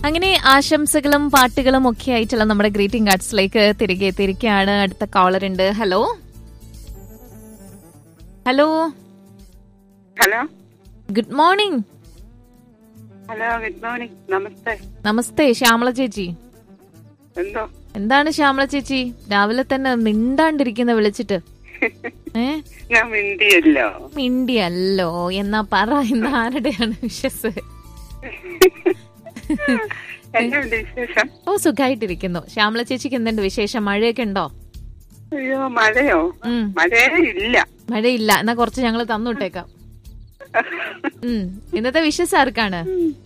അങ്ങനെ ആശംസകളും പാട്ടുകളും ഒക്കെ ആയിട്ടുള്ള നമ്മുടെ ഗ്രീറ്റിംഗ് കാർഡ്സിലേക്ക് തിരികെ എത്തിയിരിക്കുകയാണ് അടുത്ത കോളർ ഉണ്ട് hello hello hello good morning hello good morning നമസ്തേ നമസ്തേ ശ്യാമള ചേച്ചി എന്തോ എന്താണ് ശ്യാമള ചേച്ചി രാവിലെ തന്നെ മിണ്ടാണ്ടിരിക്കുന്ന വിളിച്ചിട്ട് ഏ ഞാൻ മിണ്ടിയല്ലോ മിണ്ടിയല്ലോ എന്നാ പറ ഇന്ന് ആരുടെയാണ് വിശ്വസ് എന്നുണ്ട് വിശേഷം ഓ സുഖമായിട്ടിരിക്കുന്നു ശ്യാമള ചേച്ചിക്ക് എന്തുണ്ട് വിശേഷം മഴയൊക്കെ ഉണ്ടോ അയ്യോ മഴയോ ഉം മഴയേ ഇല്ല മഴയില്ല എന്നാ കുറച്ച് ഞങ്ങൾ തന്നുവിട്ടേക്കാം ഉം ഇന്നത്തെ വിശ്വസ് ആർക്കാണ്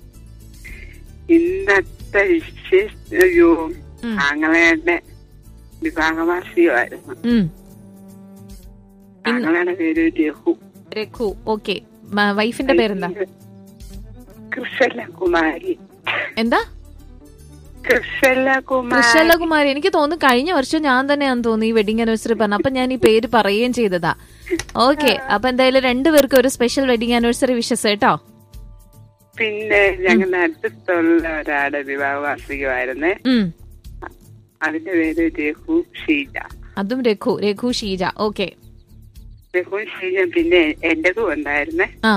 ഇന്നത്തെ വിശേഷ അയ്യോ ഉം. ആങ്ങളയുടെ വിവാഹവാർഷികമായിരുന്നു ഉം ആങ്ങളയുടെ പേര് രഘു രഘു ഓക്കെ വൈഫിന്റെ പേരെന്താ കൃഷല കുമാരി എന്താ കൃഷല കുമാരി കൃഷലകുമാരി എനിക്ക് തോന്നുന്നു കഴിഞ്ഞ വർഷം ഞാൻ തന്നെയാന്ന് തോന്നുന്നു ഈ വെഡിങ് ആനിവേഴ്സറി പറഞ്ഞ അപ്പൊ ഞാൻ ഈ പേര് പറയുകയും ചെയ്തതാ ഓക്കെ അപ്പൊ എന്തായാലും രണ്ടുപേർക്കും ഒരു സ്പെഷ്യൽ വെഡിങ് ആനിവേഴ്സറി വിഷസ് കേട്ടോ പിന്നെ ഞങ്ങളുടെ അടുത്തുള്ള ഒരാളുടെ വിവാഹവാർഷികമായിരുന്നേ ഉം അതിന്റെ പേര് രഘു ഷീജ അതും രഘു രഘു ഷീജ ഓക്കെ രഘു ഷീജ പിന്നെ എന്റേതും ഉണ്ടായിരുന്നേ ആ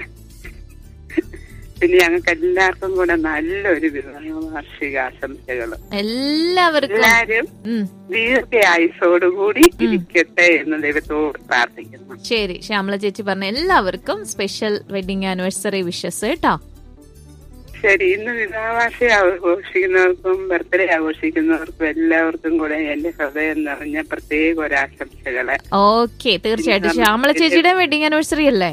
പിന്നെ ഞങ്ങൾക്ക് എല്ലാവർക്കും കൂടെ നല്ലൊരു വിവാഹ വാർഷിക ആശംസകൾ എല്ലാവർക്കും എല്ലാരും ഉം ദീർഘായുസോടുകൂടി ഇരിക്കട്ടെ എന്ന് ദൈവത്തോട് പ്രാർത്ഥിക്കുന്നു ശരി ശ്യാമള ചേച്ചി പറഞ്ഞ എല്ലാവർക്കും സ്പെഷ്യൽ വെഡിങ് ആനിവേഴ്സറി വിഷസ് കേട്ടോ ശരി ഇന്ന് വിവാഹവാർഷിക ആഘോഷിക്കുന്നവർക്കും ബർത്ത്ഡേ ആഘോഷിക്കുന്നവർക്കും എല്ലാവർക്കും കൂടെ എന്റെ ഹൃദയം നിറഞ്ഞ പ്രത്യേക ഒരു ആശംസകള് ഓക്കെ തീർച്ചയായിട്ടും ശ്യാമള ചേച്ചിയുടെ വെഡിങ് ആനിവേഴ്സറി അല്ലേ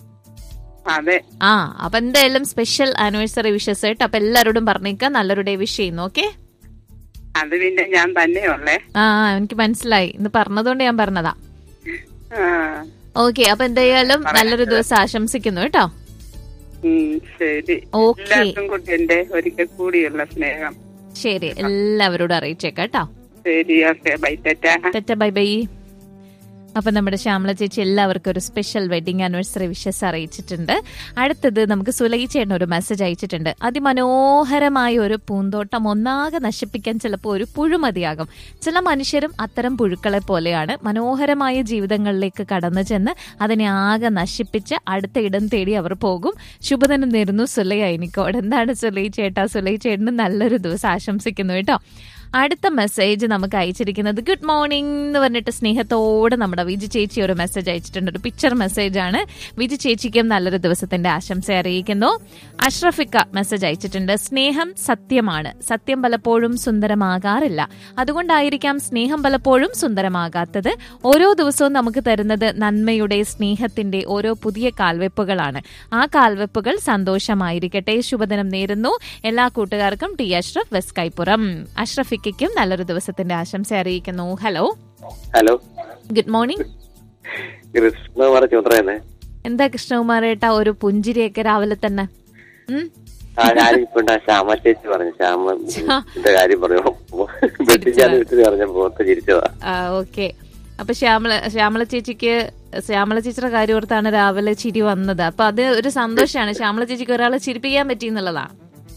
അതെ ആ അപ്പൊ എന്തായാലും സ്പെഷ്യൽ ആനിവേഴ്സറി വിഷസ് കേട്ടോ അപ്പൊ എല്ലാവരോടും പറഞ്ഞേക്കാം നല്ലൊരു ഡേ വിഷ് ചെയ്യുന്നു ഓക്കെ അത് പിന്നെ ഞാൻ തന്നെയുള്ളേ ആ ആ, എനിക്ക് മനസ്സിലായി ഇന്ന് പറഞ്ഞതുകൊണ്ട് ഞാൻ പറഞ്ഞതാ ആ ഓക്കെ അപ്പൊ എന്തായാലും നല്ലൊരു ദിവസം ആശംസിക്കുന്നു കേട്ടോ ഉം, ശരി ഓക്കെ എല്ലാവർക്കും കൂടി എന്റെ ഒരിക്കൽ കൂടിയുള്ള സ്നേഹം ശരി എല്ലാവരോടും അറിയിച്ചേക്കാം കേട്ടോ ശരി ഓക്കെ ബൈ ടാറ്റാ ടെറ്റ ബൈ ബൈ അപ്പൊ നമ്മുടെ ശ്യാമള ചേച്ചി എല്ലാവർക്കും ഒരു സ്പെഷ്യൽ വെഡിങ് ആനിവേഴ്സറി വിഷസ് അറിയിച്ചിട്ടുണ്ട് അടുത്തത് നമുക്ക് സുലൈ ചേട്ടൻ ഒരു മെസ്സേജ് അയച്ചിട്ടുണ്ട് അതിമനോഹരമായ ഒരു പൂന്തോട്ടം ഒന്നാകെ നശിപ്പിക്കാൻ ചിലപ്പോൾ ഒരു പുഴു മതിയാകും ചില മനുഷ്യരും അത്തരം പുഴുക്കളെ പോലെയാണ് മനോഹരമായ ജീവിതങ്ങളിലേക്ക് കടന്നു ചെന്ന് അതിനെ ആകെ നശിപ്പിച്ച് അടുത്ത ഇടം തേടി അവർ പോകും ശുഭദിനം നേരുന്നു സുലൈ അയിനിക്കോട് എന്താണ് സുലൈ ചേട്ടാ സുലൈ ചേട്ടന് നല്ലൊരു ദിവസം ആശംസിക്കുന്നു കേട്ടോ അടുത്ത മെസ്സേജ് നമുക്ക് അയച്ചിരിക്കുന്നത് ഗുഡ് മോർണിംഗ് എന്ന് പറഞ്ഞിട്ട് സ്നേഹത്തോടെ നമ്മുടെ വിജി ചേച്ചി ഒരു മെസ്സേജ് അയച്ചിട്ടുണ്ട് ഒരു പിക്ചർ മെസ്സേജ് ആണ് വിജി ചേച്ചിക്കും നല്ലൊരു ദിവസത്തിന്റെ ആശംസ അറിയിക്കുന്നു അഷ്റഫിക്ക മെസ്സേജ് അയച്ചിട്ടുണ്ട് സ്നേഹം സത്യമാണ് സത്യം പലപ്പോഴും സുന്ദരമാകാറില്ല അതുകൊണ്ടായിരിക്കാം സ്നേഹം പലപ്പോഴും സുന്ദരമാകാത്തത് ഓരോ ദിവസവും നമുക്ക് തരുന്നത് നന്മയുടെ സ്നേഹത്തിന്റെ ഓരോ പുതിയ കാൽവെപ്പുകളാണ് ആ കാൽവെപ്പുകൾ സന്തോഷമായിരിക്കട്ടെ ശുഭദിനം നേരുന്നു എല്ലാ കൂട്ടുകാർക്കും ടി അഷ്റഫ് വെസ്റ്റ് കൈപ്പുറം അഷ്റഫിക്കും നല്ലൊരു ദിവസത്തിന്റെ ആശംസ അറിയിക്കുന്നു hello hello good morning Krishnakumar ചുമത്രയെന്നെ എന്താ കൃഷ്ണകുമാരേട്ട ഒരു പുഞ്ചിരിയൊക്കെ രാവിലെ തന്നെ ഉം? ആ ഞാനിപ്പോ ശ്യാമ ചേച്ചി പറഞ്ഞു ശ്യാമന്റെ കാര്യം പറഞ്ഞു വെട്ടിച്ചാൽ വിട്ട് പറഞ്ഞ പുറത്ത് ചിരിച്ചതാ ആ ഓക്കെ അപ്പൊ ശ്യാമള ശ്യാമള ചേച്ചിക്ക് ശ്യാമള ചേച്ചിയുടെ കാര്യം ഓർത്താണ് രാവിലെ ചിരി വന്നത് അപ്പൊ അത് ഒരു സന്തോഷമാണ് ശ്യാമള ചേച്ചിക്ക് ഒരാളെ ചിരിപ്പിക്കാൻ പറ്റി എന്നുള്ളതാ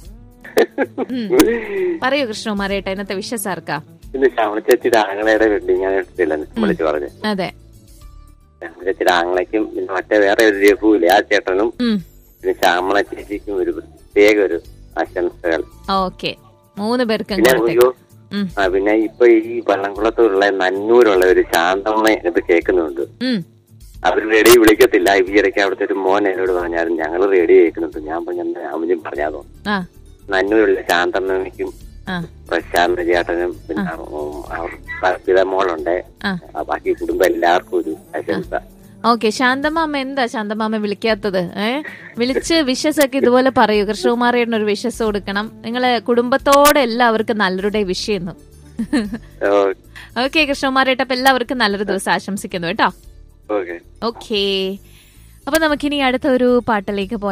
ഉം. പറയൂ കൃഷ്ണകുമാരേട്ട ഇന്നത്തെ വിശ്വസ് ആർക്കാ പിന്നെ ശ്യാമ ചേച്ചിയുടെ ആങ്ങളയുടെ വെഡിങ് ഞാൻ എടുത്തില്ല വിളിച്ചു പറഞ്ഞു അതെ ശ്യാമ ചേച്ചിയുടെ ആങ്ങളയ്ക്കും പിന്നെ മറ്റേ വേറെ ഒരു രഘുവില്ലേ ആ ചേട്ടനും ഉം പിന്നെ ശ്യാമള ചേച്ചിക്കും ഒരു പ്രത്യേക ഒരു ആശംസകൾ ഓക്കെ മൂന്ന് പേർക്കും പിന്നെ കൊടുത്തേക്ക്. ഒരു ഉം ആ പിന്നെ ഇപ്പൊ ഈ വള്ളംകുളത്തുള്ള നന്നൂരുള്ള ഒരു ശാന്തമ്മ ഇത് കേൾക്കുന്നുണ്ട് ഉം അവർ റേഡിയോ വിളിക്കത്തില്ല ഈ ഇടയ്ക്ക് അവിടുത്തെ ഒരു മോൻ എന്നോട് പറഞ്ഞായിരുന്നു ഞങ്ങൾ റേഡിയോ കേൾക്കുന്നുണ്ട് ഞാൻ പറഞ്ഞ അവനും പറഞ്ഞാതോ ആ നന്നൂരുള്ള ശാന്തമ്മയ്ക്കും ആ പ്രശാന്ത് ചേട്ടനും പിന്നെ ഉം, അവർ പിത മോളുണ്ട് ആ ആ, ബാക്കി കുടുംബം എല്ലാവർക്കും ഒരു ആശംസ ഓക്കെ ശാന്തമാമ എന്താ ശാന്തമാമ വിളിക്കാത്തത് ഏ വിളിച്ച് വിഷസ് ഒക്കെ ഇതുപോലെ പറയൂ കൃഷ്ണകുമാരേട്ടന് ഒരു വിഷസ് കൊടുക്കണം നിങ്ങളെ കുടുംബത്തോടെ എല്ലാവർക്കും നല്ലൊരു ഡേ വിഷ് ചെയ്യുന്നു ഓക്കെ കൃഷ്ണകുമാരേട്ട അപ്പൊ എല്ലാവർക്കും നല്ലൊരു ദിവസം ആശംസിക്കുന്നു കേട്ടോ ഓക്കെ ഓക്കെ അപ്പൊ നമുക്കിനി അടുത്ത ഒരു പാട്ടിലേക്ക് പോയാൽ